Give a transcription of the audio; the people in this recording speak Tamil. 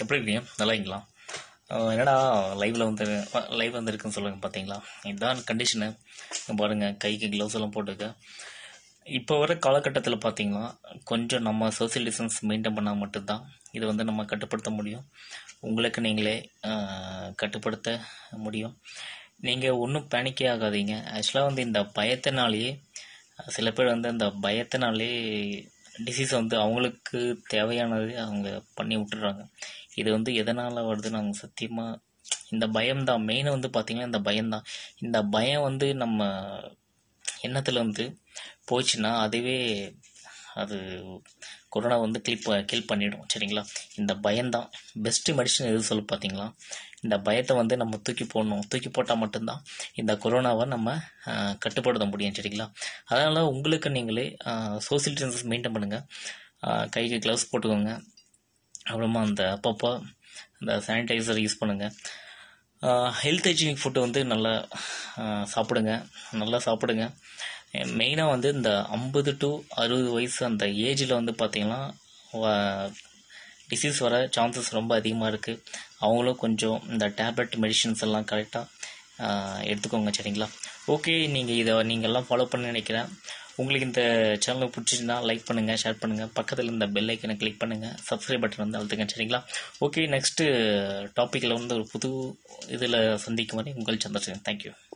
எப்படி இருக்கீங்க நல்லா இருக்கீங்களா அஹ் என்னடா லைவில் வந்து லைவ் வந்துருக்குன்னு சொல்லுங்க பார்த்தீங்களா இதுதான் கண்டிஷனு பாருங்கள் கைக்கு க்ளவுஸ் எல்லாம் போட்டுக்க இப்போ வர காலகட்டத்தில் பார்த்தீங்கன்னா கொஞ்சம் நம்ம சோசியல் டிஸ்டன்ஸ் மெயின்டைன் பண்ணால் மட்டும்தான் இதை வந்து நம்ம கட்டுப்படுத்த முடியும் உங்களுக்கு நீங்களே அஹ், கட்டுப்படுத்த முடியும் நீங்கள் ஒன்றும் பேனிக்கே ஆகாதீங்க ஆக்சுவலாக வந்து இந்த பயத்தினாலேயே சில பேர் வந்து அந்த பயத்தினாலே டிசீஸ் வந்து அவங்களுக்கு தேவையானது அவங்க பண்ணி விட்டுறாங்க இது வந்து எதனால் வருதுன்னு அவங்க சத்தியமாக இந்த பயம்தான் மெயின் வந்து பார்த்திங்கன்னா இந்த பயம்தான் இந்த பயம் வந்து நம்ம எண்ணத்தில் வந்து போச்சுன்னா அதுவே அது கொரோனா வந்து கில் கில் பண்ணிடும் சரிங்களா இந்த பயம்தான் பெஸ்ட்டு மெடிசன் எது சொல்லு பார்த்தீங்களா இந்த பயத்தை வந்து நம்ம தூக்கி போடணும் தூக்கி போட்டால் மட்டும்தான் இந்த கொரோனாவை நம்ம ஆஹ், கட்டுப்படுத்த முடியும் சரிங்களா அதனால் உங்களுக்கு நீங்களே சோசியல் டிஸ்டன்ஸ் மெயின்டைன் பண்ணுங்கள் கைக்கு க்ளவுஸ் போட்டுக்கோங்க அப்புறமா அந்த அப்பப்போ அந்த சானிடைசர் யூஸ் பண்ணுங்கள் ஹெல்த் ஹைஜீனிக் ஃபுட்டு வந்து நல்லா ஆஹ், சாப்பிடுங்க நல்லா சாப்பிடுங்க மெயினாக வந்து இந்த ஐம்பது டு அறுபது வயசு அந்த ஏஜில் வந்து பார்த்திங்கன்னா டிசீஸ் வர சான்சஸ் ரொம்ப அதிகமாக இருக்குது அவங்களும் கொஞ்சம் இந்த டேப்லெட் மெடிஷன்ஸ் எல்லாம் கரெக்டாக எடுத்துக்கோங்க சரிங்களா ஓகே நீங்கள் இதை நீங்கள்லாம் ஃபாலோ பண்ண நினைக்கிறேன் உங்களுக்கு இந்த சேனல் பிடிச்சிருந்தா லைக் பண்ணுங்கள் ஷேர் பண்ணுங்கள் பக்கத்தில் இந்த பெல் ஐக்கனை கிளிக் பண்ணுங்கள் சப்ஸ்கிரைப் பட்டன் வந்து அழுத்துங்க சரிங்களா ஓகே நெக்ஸ்ட்டு டாப்பிக்கில் வந்து ஒரு புது இதில் சந்திக்கும் வரை உங்கள் சந்திரசேகரன் தேங்க்யூ